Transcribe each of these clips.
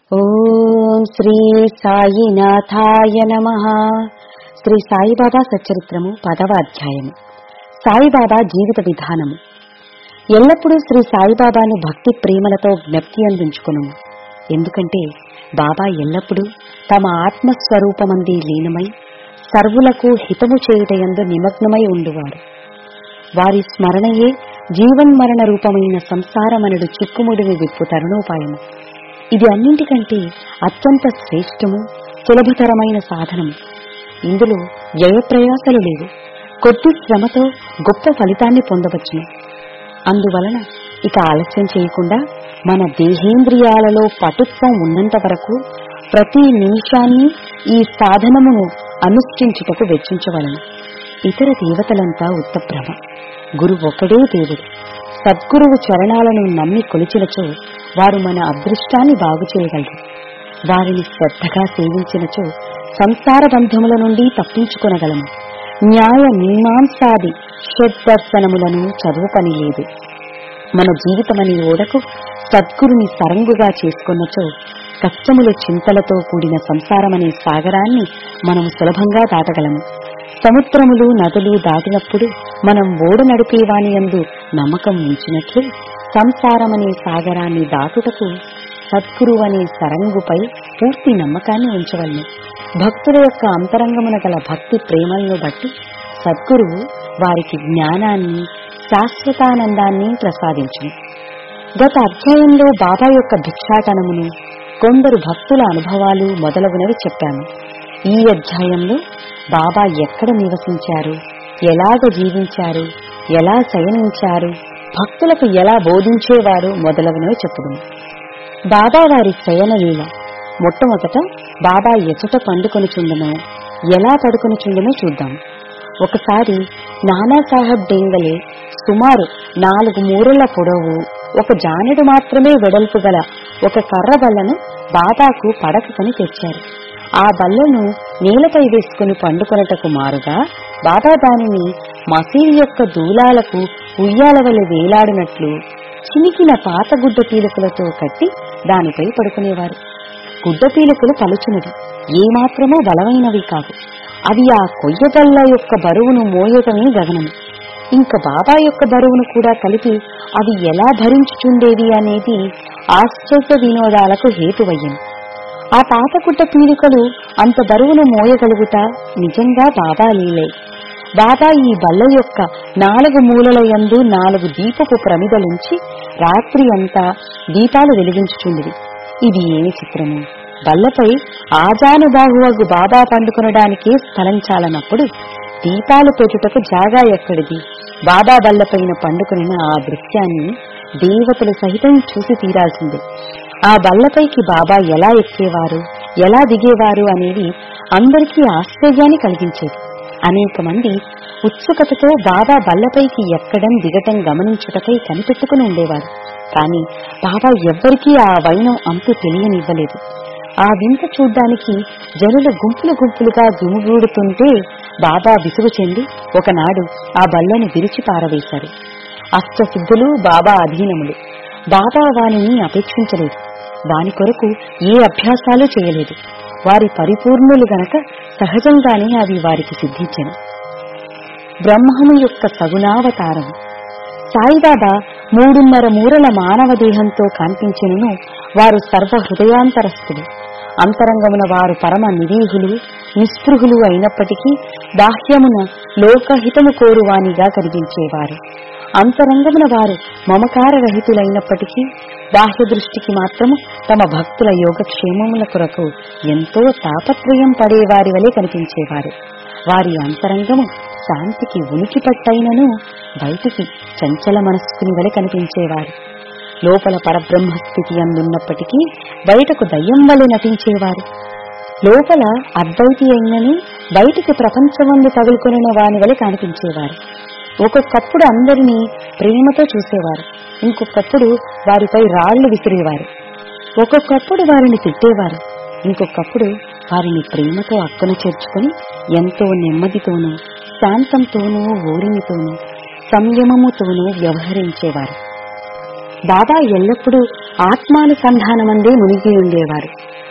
ఓం శ్రీ సాయినాథాయ నమ శ్రీ సాయిబాబా సచ్చరిత్రము పదవ అధ్యాయము సాయిబాబా జీవిత విధానము ఎల్లప్పుడూ శ్రీ సాయిబాబాను భక్తి ప్రేమలతో జ్ఞప్తి అందించుకును ఎందుకంటే బాబా ఎల్లప్పుడూ తమ ఆత్మస్వరూపమంది లీనమై సర్వులకు హితము చేయుటయందు నిమగ్నమై ఉండువారు వారి స్మరణయే జీవన్మరణ రూపమైన సంసారమనడు చిక్కుముడిని విప్పు తరుణోపాయము ఇది అన్నింటికంటే అత్యంత శ్రేష్టము సులభతరమైన సాధనము ఇందులో వ్యయప్రయాసలు లేవు కొద్ది శ్రమతో గొప్ప ఫలితాన్ని పొందవచ్చును అందువలన ఇక ఆలస్యం చేయకుండా మన దేహేంద్రియాలలో పటుత్వం ఉన్నంత వరకు ప్రతి నిమిషాన్ని ఈ సాధనమును అనుష్ఠించుటకు వెచ్చించవలను ఇతర దేవతలంతా ఉత్తభ్రమ గురు ఒకడే దేవుడు సద్గురువు చరణాలను నమ్మి కొలిచినచో వారు మన అదృష్టాన్ని బాగు చేయగలరు వారిని శ్రద్ధగా సేవించినచో సంసార బంధముల నుండి తప్పించుకొనగలము న్యాయ మీమాంసాది షడ్దర్శనములను చదువు పని లేదు మన జీవితమనే ఓడకు సద్గురుని సరంగుగా చేసుకున్నచో కష్టముల చింతలతో కూడిన సంసారమనే సాగరాన్ని మనం సులభంగా దాటగలము సముద్రములు నదులు దాటినప్పుడు మనం ఓడ నడిపేవాని యందు నమ్మకం ఉంచినట్లు సంసారమనే సాగరాన్ని దాటుటకు సద్గురు అనే సరంగుపై పూర్తి నమ్మకాన్ని ఉంచవలను భక్తుల యొక్క అంతరంగమున గల భక్తి ప్రేమలను బట్టి సద్గురువు వారికి జ్ఞానాన్ని శాశ్వతానందాన్ని ప్రసాదించును గత అధ్యాయంలో బాబా యొక్క భిక్షాటనమును కొందరు భక్తుల అనుభవాలు మొదలగునవి చెప్పాము ఈ అధ్యాయంలో బాబా ఎక్కడ నివసించారు ఎలాగ జీవించారు ఎలా శయనించారు భక్తులకు ఎలా బోధించేవారు మొదలగునవి చెప్పుదును బాబా వారి శయన లీల మొట్టమొదట బాబా ఎచట పండుకొనుచుండనో ఎలా పడుకొనుచుండనో చూద్దాం ఒకసారి నానాసాహెబ్ డేంగలే సుమారు నాలుగు మూరల పొడవు ఒక జానెడు మాత్రమే వెడల్పు గల ఒక కర్ర బల్లను బాబాకు పడకకని తెచ్చారు ఆ బల్లను నేలపై వేసుకుని పండుకొనటకు మారుగా బాబా దానిని మసీదు యొక్క దూలాలకు ఉయ్యాల వలె వేలాడినట్లు చినికిన పాత గుడ్డ పీలకులతో కట్టి దానిపై పడుకునేవారు గుడ్డ పీలకులు పలుచునవి ఏమాత్రమూ బలమైనవి కావు అవి ఆ కొయ్యబల్ల యొక్క బరువును మోయటమే గగనము ఇంకా బాబా యొక్క బరువును కూడా కలిపి అవి ఎలా భరించుచుండేవి అనేది ఆశ్చర్య వినోదాలకు హేతువయ్యను ఆ పాతకుట్ట పీలికలు అంత బరువును మోయగలుగుట నిజంగా బాబా లీలే బాబా ఈ బల్ల యొక్క నాలుగు మూలల యందు నాలుగు దీపపు ప్రమిదలుంచి రాత్రి అంతా దీపాలు వెలిగించుచుండివి ఇది ఏమి చిత్రము బల్లపై ఆజానుబాహువగు బాబా పండుకొనడానికే స్థలం చాలనప్పుడు దీపాలు పెట్టుటకు జాగా ఎక్కడిది బాబా బల్లపైన పండుకొనిన ఆ దృశ్యాన్ని దేవతలు సహితం చూసి తీరాల్సిందే ఆ బల్లపైకి బాబా ఎలా ఎక్కేవారు ఎలా దిగేవారు అనేది అందరికీ ఆశ్చర్యాన్ని కలిగించేది అనేక మంది ఉత్సుకతతో బాబా బల్లపైకి ఎక్కడం దిగటం గమనించుటకై కనిపెట్టుకుని ఉండేవారు కాని బాబా ఎవ్వరికీ ఆ వైనం అంతు తెలియనివ్వలేదు ఆ వింత చూడ్డానికి జనులు గుంపులు గుంపులుగా గుమిగూడుతుంటే బాబా విసుగు చెంది ఒకనాడు ఆ బల్లను విరిచి పారవేశారు అష్టసిద్ధులు బాబా అధీనములు బాబా వానిని అపేక్షించలేదు దాని కొరకు ఏ అభ్యాసాలు చేయలేదు వారి పరిపూర్ణులు గనక సహజంగానే అవి వారికి సిద్ధించను బ్రహ్మము యొక్క సగుణావతారం సాయిబాబా మూడున్నర మూరల మానవ దేహంతో కనిపించినను వారు సర్వ హృదయాంతరస్థులు అంతరంగమున వారు పరమ నిరీహులు నిస్పృహులు అయినప్పటికీ బాహ్యమున లోకహితము కోరువానిగా కనిపించేవారు అంతరంగమున వారు మమకార రహితులైనప్పటికీ బాహ్య దృష్టికి మాత్రము తమ భక్తుల యోగక్షేమముల కొరకు ఎంతో తాపత్రయం పడేవారి వలె కనిపించేవారు వారి అంతరంగము శాంతికి ఉనికి పట్టైనను బయటికి చంచల మనస్కుని వలె కనిపించేవారు లోపల పరబ్రహ్మ స్థితి అందున్నప్పటికీ బయటకు దయ్యం వలె నటించేవారు లోపల అద్వైతి అయినను బయటికి ప్రపంచమందు తగులుకొనిన వాని వలె కనిపించేవారు ఒక్కొక్కప్పుడు అందరినీ ప్రేమతో చూసేవారు ఇంకొకప్పుడు వారిపై రాళ్లు విసిరేవారు ఒక్కొక్కప్పుడు వారిని తిట్టేవారు ఇంకొకప్పుడు వారిని ప్రేమతో అక్కున చేర్చుకుని ఎంతో నెమ్మదితోనూ శాంతంతోనూ ఓరిమితోనూ సంయమముతోనూ వ్యవహరించేవారు బాబా ఎల్లప్పుడూ ఆత్మానుసంధానమందే మునిగి ఉండేవారు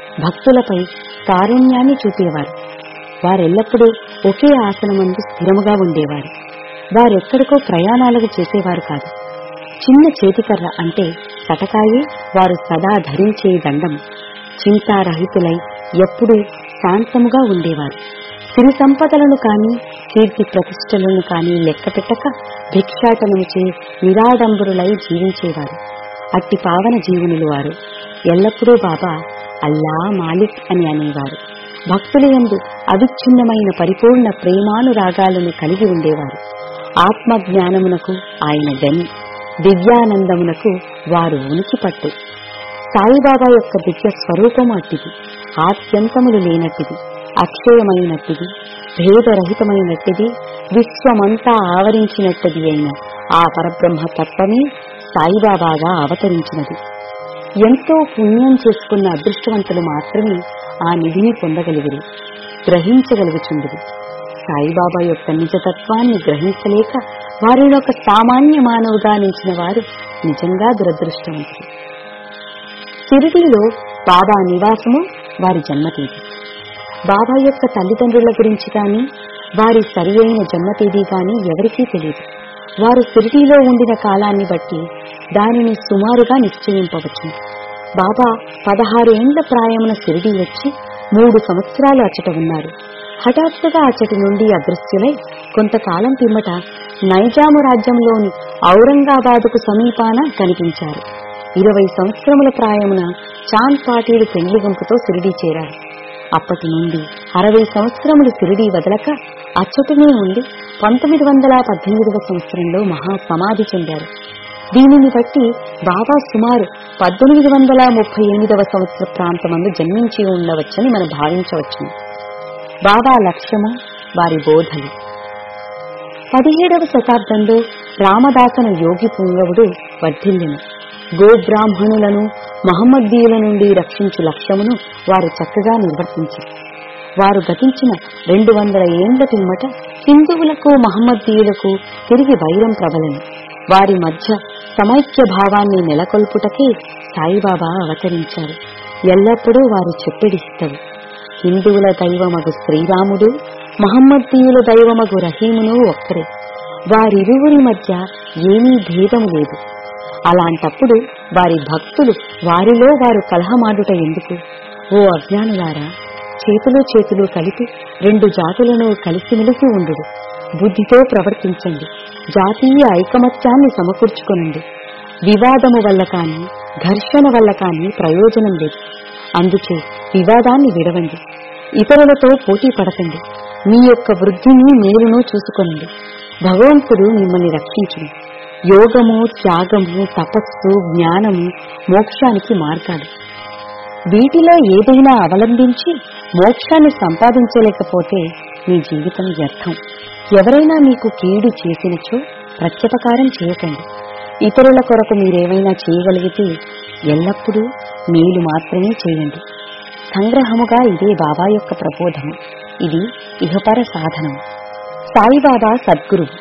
భక్తులపై కారుణ్యాన్ని చూపేవారు వారెల్లప్పుడూ ఒకే ఆసనమందు స్థిరముగా ఉండేవారు వారెక్కడికో ప్రయాణాలకు చేసేవారు కాదు చిన్న చేతికర్ర అంటే సటకాయే వారు సదా ధరించే దండం చింతారహితులై ఎప్పుడూ శాంతముగా ఉండేవారు సిరి సంపదలను కాని కీర్తి ప్రతిష్టలను కాని లెక్క పెట్టక భిక్షాటనముచే నిరాడంబరులై జీవించేవారు అట్టి పావన జీవునులు వారు ఎల్లప్పుడూ బాబా అల్లా మాలిక్ అని అనేవారు భక్తుల యందు అవిచ్ఛిన్నమైన పరిపూర్ణ ప్రేమానురాగాలను కలిగి ఉండేవారు ఆత్మ జ్ఞానమునకు ఆయన గని దివ్యానందమునకు వారు ఉనికి పట్టు సాయిబాబా యొక్క దివ్య స్వరూపం అట్టిది ఆత్యంతములు లేనట్టిది అక్షయమైనట్టిది భేదరహితమైనట్టిది విశ్వమంతా ఆవరించినట్టిది అయిన ఆ పరబ్రహ్మ తత్వమే సాయిబాబాగా అవతరించినది ఎంతో పుణ్యం చేసుకున్న అదృష్టవంతులు మాత్రమే ఆ నిధిని పొందగలిగిరి గ్రహించగలుగుచుండదు సాయిబాబా యొక్క నిజతత్వాన్ని గ్రహించలేక వారిలో ఒక సామాన్య మానవుగా నిలిచిన వారు నిజంగా దురదృష్టవంతులు షిరిడీలో బాబా నివాసము వారి జన్మతేదీ బాబా యొక్క తల్లిదండ్రుల గురించి కానీ వారి సరి అయిన జన్మతేదీ కానీ ఎవరికీ తెలియదు వారు షిరిడీలో ఉండిన కాలాన్ని బట్టి దానిని సుమారుగా నిశ్చయింపవచ్చు బాబా పదహారు ఏండ్ల ప్రాయమున షిరిడీ వచ్చి మూడు సంవత్సరాలు అచ్చట ఉన్నారు హఠాత్తుగా అచ్చటి నుండి అదృశ్యులై కొంతకాలం పిమ్మట నైజాము రాజ్యంలోని ఔరంగాబాదుకు సమీపాన కనిపించారు ఇరవై సంవత్సరముల ప్రాయమున చాంద్ పాటీలు పెండ్లి గుంపుతో సిరిడీ చేరారు అప్పటి నుండి అరవై సంవత్సరములు సిరిడీ వదలక అచ్చటనే ఉండి పంతొమ్మిది వందల పద్దెనిమిదవ సంవత్సరంలో మహా సమాధి చెందారు దీనిని బట్టి బాబా సుమారు పద్దెనిమిది వందల ముప్పై ఎనిమిదవ సంవత్సర ప్రాంతమందు జన్మించి ఉండవచ్చని మనం భావించవచ్చును బాబా లక్ష్యము వారి బోధలు పదిహేడవ శతాబ్దంలో రామదాసన యోగి పుంగవుడు వర్ధిల్లిను గోబ్రాహ్మణులను మహమ్మద్దీయుల నుండి రక్షించు లక్ష్యమును వారు చక్కగా నిర్వర్తించారు వారు గతించిన రెండు వందల ఏండ్ల పిమ్మట హిందువులకు మహమ్మద్దీయులకు తిరిగి వైరం ప్రబలను వారి మధ్య సమైక్య భావాన్ని నెలకొల్పుటకే సాయిబాబా అవతరించారు ఎల్లప్పుడూ వారు చెప్పిడిస్తారు హిందువుల దైవమగు శ్రీరాముడు మహమ్మద్దీయుల దైవమగు రహీమును ఒక్కరే వారిరువురి మధ్య ఏమీ భేదము లేదు అలాంటప్పుడు వారి భక్తులు వారిలో వారు కలహమాడుట ఎందుకు ఓ అజ్ఞానులారా చేతులు చేతులు కలిపి రెండు జాతులను కలిసిమెలిసి ఉండు బుద్ధితో ప్రవర్తించండి జాతీయ ఐకమత్యాన్ని సమకూర్చుకొనండి వివాదము వల్ల కాని ఘర్షణ వల్ల కాని ప్రయోజనం లేదు అందుచే వివాదాన్ని విడవండి ఇతరులతో పోటీ పడకండి మీ యొక్క వృద్ధిని మేలును చూసుకొనండి భగవంతుడు మిమ్మల్ని రక్షించును యోగము త్యాగము తపస్సు జ్ఞానము మోక్షానికి మార్గాలు వీటిలో ఏదైనా అవలంబించి మోక్షాన్ని సంపాదించలేకపోతే మీ జీవితం వ్యర్థం ఎవరైనా మీకు కీడు చేసినచో ప్రత్యుపకారం చేయకండి ఇతరుల కొరకు మీరేమైనా చేయగలిగితే ఎల్లప్పుడూ మేలు మాత్రమే చేయండి సంగ్రహముగా ఇదే బాబా యొక్క ప్రబోధము ఇది ఇహపర సాధనం సాయిబాబా సద్గురువు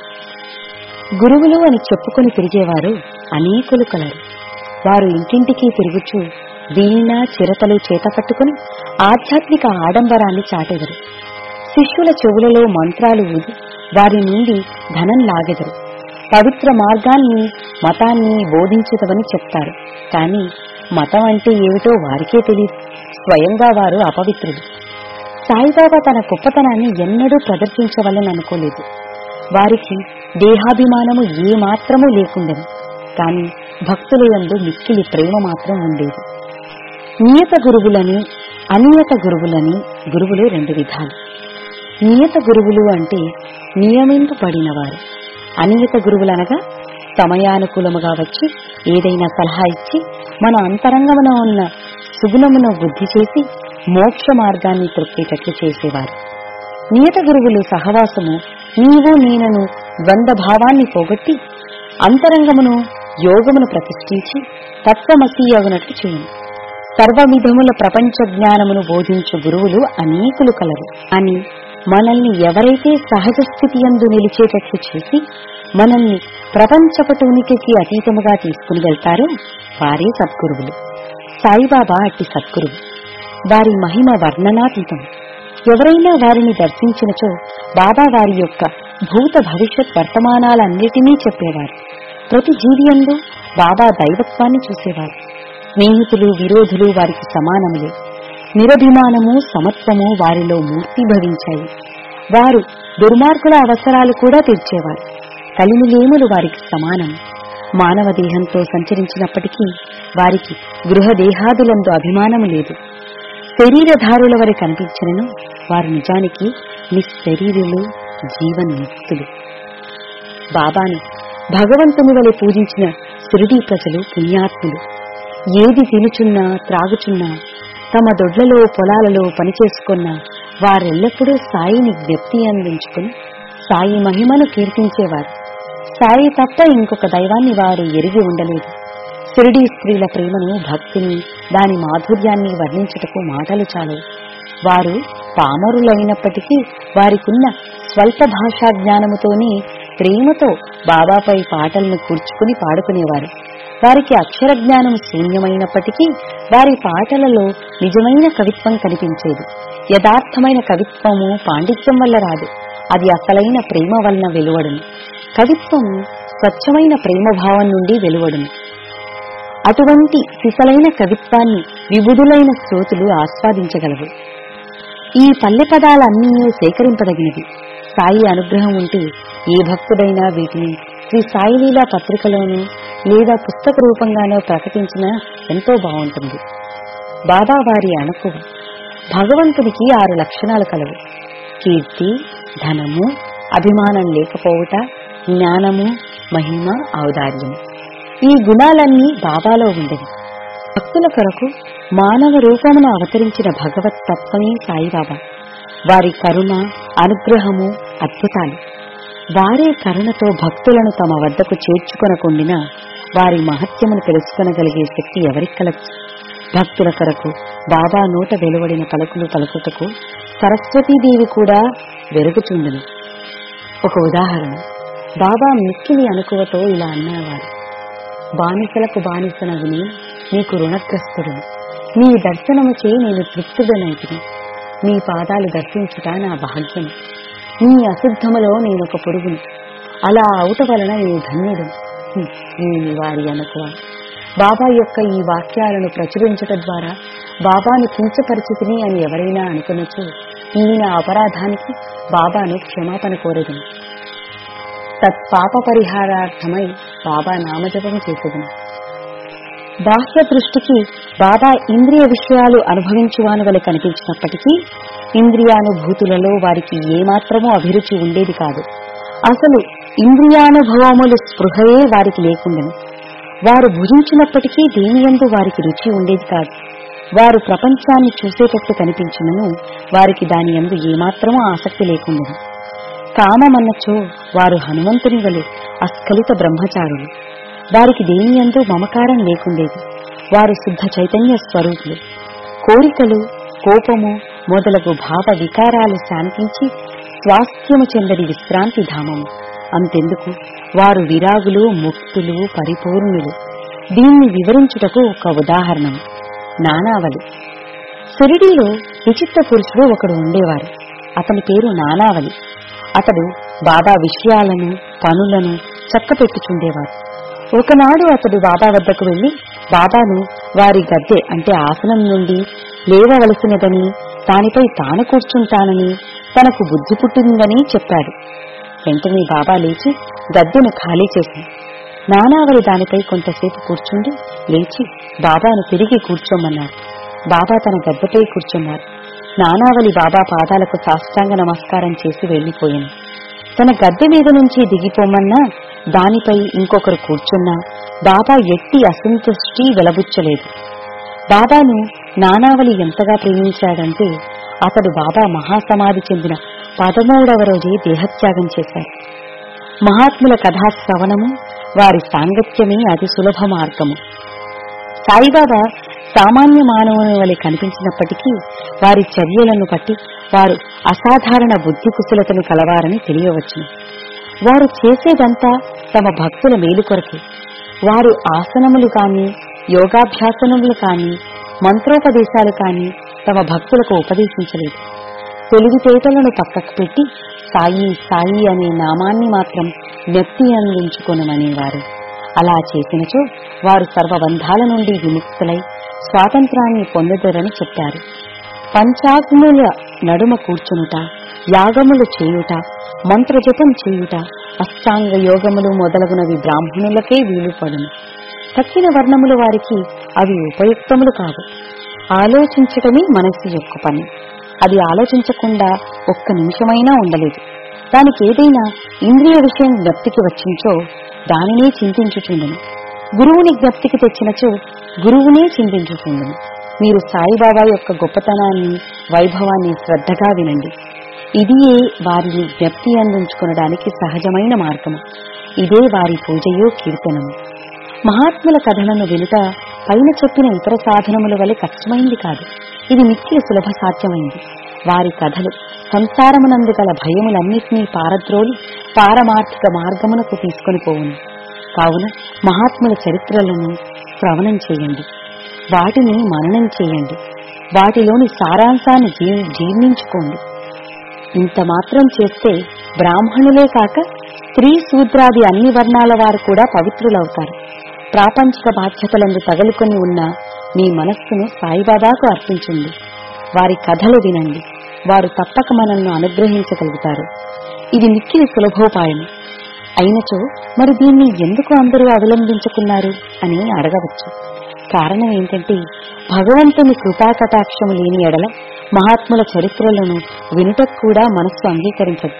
గురువులు అని చెప్పుకొని తిరిగేవారు అనేకులు కలరు వారు ఇంటింటికి తిరుగుచూ వీణ చిరతలు చేత పట్టుకుని ఆధ్యాత్మిక ఆడంబరాన్ని చాటెదరు శిష్యుల చెవులలో మంత్రాలు ఊది వారి నుండి ధనం లాగెదరు పవిత్ర మార్గాన్ని మతాన్ని బోధించదవని చెప్తారు కాని మతం అంటే ఏమిటో వారికే తెలియదు స్వయంగా వారు అపవిత్రులు సాయిబాబా తన గొప్పతనాన్ని ఎన్నడూ ప్రదర్శించవలని అనుకోలేదు వారికి దేహాభిమానము ఏ మాత్రమూ లేకుండెను కాని భక్తుల యందు మిక్కిలి ప్రేమ మాత్రం ఉండేది నియత గురువులని అనియత గురువులని గురువులు రెండు విధాలు నియత గురువులు అంటే నియమింపబడినవారు అనియత గురువులనగా సమయానుకూలముగా వచ్చి ఏదైనా సలహా ఇచ్చి మన అంతరంగమున ఉన్న సుగుణమును బుద్ధి చేసి మోక్ష మార్గాన్ని తృప్తిటట్లు చేసేవారు నియత గురువులు సహవాసము నీవు నేనను ద్వంద్వ భావాన్ని పోగొట్టి అంతరంగమును యోగమును ప్రతిష్ఠించి తత్వమసీ అగునట్లు చేయును సర్వవిధముల ప్రపంచ జ్ఞానమును బోధించు గురువులు అనేకులు కలరు అని మనల్ని ఎవరైతే సహజ స్థితి యందు నిలిచేటట్లు చేసి మనల్ని ప్రపంచపటు ఉనికికి అతీతముగా తీసుకుని వెళ్తారో వారే సద్గురువులు సాయిబాబా అట్టి సద్గురువు వారి మహిమ వర్ణనాతీతం ఎవరైనా వారిని దర్శించినచో బాబా వారి యొక్క భూత భవిష్యత్ వర్తమానాలన్నిటినీ చెప్పేవారు ప్రతి జీవియందు బాబా దైవత్వాన్ని చూసేవారు స్నేహితులు విరోధులు వారికి సమానములే నిరభిమానము సమత్వము వారిలో మూర్తిభవించాయి వారు దుర్మార్గుల అవసరాలు కూడా తీర్చేవారు కలిమిలేములు వారికి సమానం మానవ దేహంతో సంచరించినప్పటికీ వారికి గృహదేహాదులందు అభిమానము లేదు శరీరధారుల వరి కనిపించినను వారు నిజానికి నిశరీరులు జీవన్ముక్తులు బాబాను భగవంతుని వలె పూజించిన శిరిడీ ప్రజలు పుణ్యాత్ములు ఏది తినుచున్నా త్రాగుచున్నా తమ దొడ్లలో పొలాలలో పనిచేసుకున్నా వారెల్లప్పుడూ సాయిని జ్ఞప్తి అందించుకుని సాయి మహిమను కీర్తించేవారు సాయి తప్ప ఇంకొక దైవాన్ని వారు ఎరిగి ఉండలేదు షిరిడీ స్త్రీల ప్రేమను భక్తిని దాని మాధుర్యాన్ని వర్ణించుటకు మాటలు చాలు వారు పామరులైనప్పటికీ వారికున్న స్వల్ప భాషా జ్ఞానముతోనే ప్రేమతో బాబాపై పాటలను కూర్చుకుని పాడుకునేవారు వారికి అక్షర జ్ఞానం శూన్యమైనప్పటికీ వారి పాటలలో నిజమైన కవిత్వం కనిపించేది యథార్థమైన కవిత్వము పాండిత్యం వల్ల రాదు అది అసలైన ప్రేమ వలన వెలువడును కవిత్వం స్వచ్ఛమైన ప్రేమభావం నుండి వెలువడును అటువంటి సిసలైన కవిత్వాన్ని విబుధులైన శ్రోతులు ఆస్వాదించగలవు ఈ పల్లె పదాలన్నీ సేకరింపదగినవి సాయి అనుగ్రహం ఉంటే ఏ భక్తుడైనా వీటిని శ్రీ సాయిలీలా పత్రికలోనూ లేదా పుస్తక రూపంగానో ప్రకటించినా ఎంతో బాగుంటుంది బాబా వారి అణకువ భగవంతునికి ఆరు లక్షణాలు కలవు కీర్తి ధనము అభిమానం లేకపోవుట జ్ఞానము మహిమ ఔదార్యము ఈ గుణాలన్నీ బాబాలో ఉండేవి భక్తుల కొరకు మానవ రూపమున అవతరించిన భగవత్ తత్వమే సాయిబాబా వారి కరుణ అనుగ్రహము అద్భుతాలు వారే కరుణతో భక్తులను తమ వద్దకు చేర్చుకొనకుండినా వారి మహత్యమును తెలుసుకొనగలిగే శక్తి ఎవరికి కలదు భక్తుల కొరకు బాబా నోట వెలువడిన పలుకులు పలుకుటకు సరస్వతీదేవి కూడా వెరుగుచుండును ఒక ఉదాహరణ బాబా మిక్కిలి అనుకువతో ఇలా అన్నవారు బానిసలకు బానిసనగుని నీకు రుణగ్రస్తుడును నీ దర్శనము చే నేను తృప్తుడనైతిని నీ పాదాలు దర్శించుట నా భాగ్యం నీ అశుద్ధములో నేనొక పొరుగును అలా అవుట వలన నేను ధన్యుడు హ్మ్, నేను వారి అనుకువ బాబా యొక్క ఈ వాక్యాలను ప్రచురించట ద్వారా బాబాను కించపరిచితిని అని ఎవరైనా అనుకునొచ్చు ఈయన అపరాధానికి బాబాను క్షమాపణ కోరదును తత్పాప పరిహారార్థమై బాబా నామజపం చేసేదను బాహ్య దృష్టికి బాబా ఇంద్రియ విషయాలు అనుభవించువాని వలె కనిపించినప్పటికీ ఇంద్రియానుభూతులలో వారికి ఏమాత్రమూ అభిరుచి ఉండేది కాదు అసలు ఇంద్రియానుభవములు స్పృహయే వారికి లేకుండెను వారు భుజించినప్పటికీ దేనియందు వారికి రుచి ఉండేది కాదు వారు ప్రపంచాన్ని చూసేటట్టు కనిపించినను వారికి దాని యందు ఏమాత్రమూ ఆసక్తి లేకుండెను కామమన్నచో వారు హనుమంతుని వలె అస్ఖలిత బ్రహ్మచారులు వారికి దేని యందు మమకారం లేకుండేది వారు శుద్ధ చైతన్య స్వరూపులు కోరికలు కోపము మొదలగు భావ వికారాలు శాంతించి స్వాస్థ్యము చెందని విశ్రాంతి ధామము అంతెందుకు వారు విరాగులు ముక్తులు పరిపూర్ణులు దీన్ని వివరించుటకు ఒక ఉదాహరణం నానావలి షిరిడీలో విచిత్ర పురుషుడు ఒకడు ఉండేవారు అతని పేరు నానావలి అతడు బాబా విషయాలను పనులను చక్కపెట్టుచుండేవారు ఒకనాడు అతడు బాబా వద్దకు వెళ్లి బాబాను వారి గద్దె అంటే ఆసనం నుండి లేవవలసినదని దానిపై తాను కూర్చుంటానని తనకు బుద్ధి పుట్టిందని చెప్పాడు వెంటనే బాబా లేచి గద్దెను ఖాళీ చేసి నానావరి దానిపై కొంతసేపు కూర్చుండి లేచి బాబాను తిరిగి కూర్చోమన్నారు బాబా తన గద్దెపై కూర్చున్నారు నానావలి బాబా పాదాలకు సాష్టాంగ నమస్కారం చేసి వెళ్లిపోయింది తన గద్దె మీద నుంచి దిగిపోమన్నా దానిపై ఇంకొకరు కూర్చున్నా బాబా ఎట్టి అసంతుష్టి వెలబుచ్చలేదు బాబాను నానావలి ఎంతగా ప్రేమించాడంటే అతడు బాబా మహాసమాధి చెందిన పదమూడవ రోజే దేహత్యాగం చేశారు మహాత్ముల కథా శ్రవణము వారి సాంగత్యమే అతి సులభ మార్గము సాయిబాబా సామాన్య మానవుని వలె కనిపించినప్పటికీ వారి చర్యలను బట్టి వారు అసాధారణ బుద్ధి కుశలతను కలవారని తెలియవచ్చును వారు చేసేదంతా తమ భక్తుల మేలు కొరకే వారు ఆసనములు కాని యోగాభ్యాసనములు కాని మంత్రోపదేశాలు కాని తమ భక్తులకు ఉపదేశించలేదు తెలివితేటలను పక్కకు పెట్టి సాయి సాయి అనే నామాన్ని మాత్రం వ్యక్తి అందించుకొనమనేవారు అలా చేసినచో వారు సర్వబంధాల నుండి విముక్తులై స్వాతంత్రాన్ని పొందదరని చెప్పారు పంచాగ్నుల నడుమ కూర్చునుట యాగములు చేయుట మంత్రజపం చేయుట అష్టాంగ యోగములు మొదలగునవి బ్రాహ్మణులకే వీలుపడును తక్కిన వర్ణముల వారికి అవి ఉపయుక్తములు కావు ఆలోచించటమే మనస్సు యొక్క పని అది ఆలోచించకుండా ఒక్క నిమిషమైనా ఉండలేదు దానికి ఏదైనా ఇంద్రియ విషయం జ్ఞప్తికి వచ్చించో దానినే చింతించుచుండును గురువుని జ్ఞప్తికి తెచ్చినచో గురువునే చింతించుచుండును మీరు సాయిబాబా యొక్క గొప్పతనాన్ని వైభవాన్ని శ్రద్ధగా వినండి ఇదియే వారిని జ్ఞప్తి అందించుకొనడానికి సహజమైన మార్గము ఇదే వారి పూజయో కీర్తనము మహాత్ముల కథలను వినుట పైన చెప్పిన ఇతర సాధనముల వలె కష్టమైంది కాదు ఇది మిక్కిలి సులభ సాధ్యమైంది వారి కథలు సంసారమునందు గల భయములన్నిటినీ పారద్రోలి పారమార్థిక మార్గమునకు తీసుకొని పోవును కావున మహాత్ముల చరిత్రలను శ్రవణం చేయండి వాటిని మననం చేయండి వాటిలోని సారాంశాన్ని జీ- జీర్ణించుకోండి ఇంత మాత్రం చేస్తే బ్రాహ్మణులే కాక స్త్రీ శూద్రాది అన్ని వర్ణాల వారు కూడా పవిత్రులవుతారు ప్రాపంచిక బాధ్యతలందు తగులుకొని ఉన్న మీ మనస్సును సాయిబాబాకు అర్పించండి వారి కథలు వినండి వారు తప్పక మనల్ని అనుగ్రహించగలుగుతారు ఇది మిక్కిలి సులభోపాయం అయినచో మరి దీన్ని ఎందుకు అందరూ అవలంబించుకున్నారు అని అడగవచ్చు కారణం ఏంటంటే భగవంతుని కృపాకటాక్షము లేని ఎడల మహాత్ముల చరిత్రలను వినుటకు కూడా మనస్సు అంగీకరించదు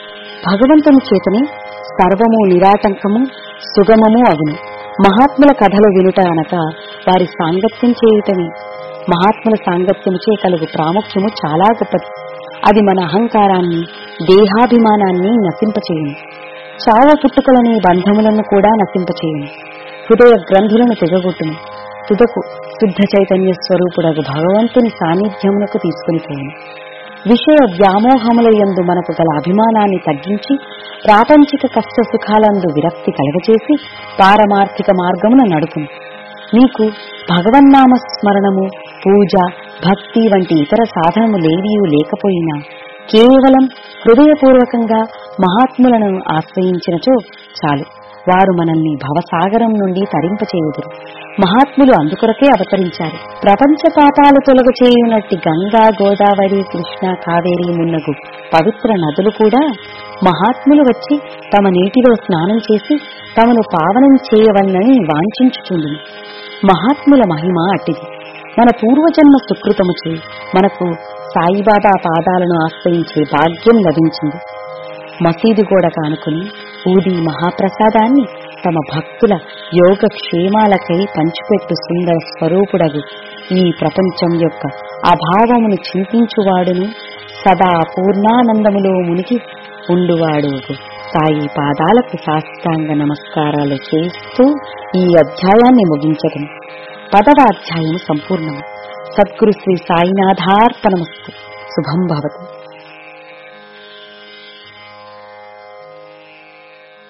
భగవంతుని చేతనే సర్వము నిరాటంకము సుగమము అగును మహాత్ముల కథలు వినుట అనక వారి సాంగత్యం చేయుటమే మహాత్ముల సాంగత్యముచే కలుగు ప్రాముఖ్యము చాలా గొప్పది అది మన అహంకారాన్ని దేహాభిమానాన్ని నశింపచేయును చావ పుట్టుకలనే బంధములను కూడా నశింపచేయును హృదయ గ్రంథులను తెగగొట్టును తుదకు శుద్ధ చైతన్య స్వరూపుడగు భగవంతుని సాన్నిధ్యమునకు తీసుకుని పోవును విషయ వ్యామోహముల యందు మనకు గల అభిమానాన్ని తగ్గించి ప్రాపంచిక కష్ట సుఖాలందు విరక్తి కలగచేసి పారమార్థిక మార్గమున నడుపును మీకు భగవన్నామ స్మరణము పూజ భక్తి వంటి ఇతర సాధనములేవీ లేకపోయినా కేవలం హృదయపూర్వకంగా మహాత్ములను ఆశ్రయించినచో చాలు వారు మనల్ని భవసాగరం నుండి తరింపచేయుదురు మహాత్ములు అందుకొరకే అవతరించారు ప్రపంచ పాపాలు తొలగ చేయునట్టి గంగా గోదావరి కృష్ణ కావేరి మున్నగు పవిత్ర నదులు కూడా మహాత్ములు వచ్చి తమ నీటిలో స్నానం చేసి తమను పావనం చేయవలనని వాంఛించుచుండును మహాత్ముల మహిమ అట్టిది మన పూర్వజన్మ సుకృతముచే మనకు సాయిబాబా పాదాలను ఆశ్రయించే భాగ్యం లభించింది మసీదు గోడ కానుకుని ఊది మహాప్రసాదాన్ని తమ భక్తుల యోగ క్షేమాలకై పంచిపెట్టు సుందర స్వరూపుడగు ఈ ప్రపంచం యొక్క అభావమును చింతించువాడును సదా పూర్ణానందములో మునిగి ఉండువాడు సాయి పాదాలకు సాష్టాంగ నమస్కారాలు చేస్తూ ఈ అధ్యాయాన్ని ముగించడం పదవ అధ్యాయం సంపూర్ణము సద్గురు శ్రీ సాయినాథార్పణమస్తు శుభం భవతు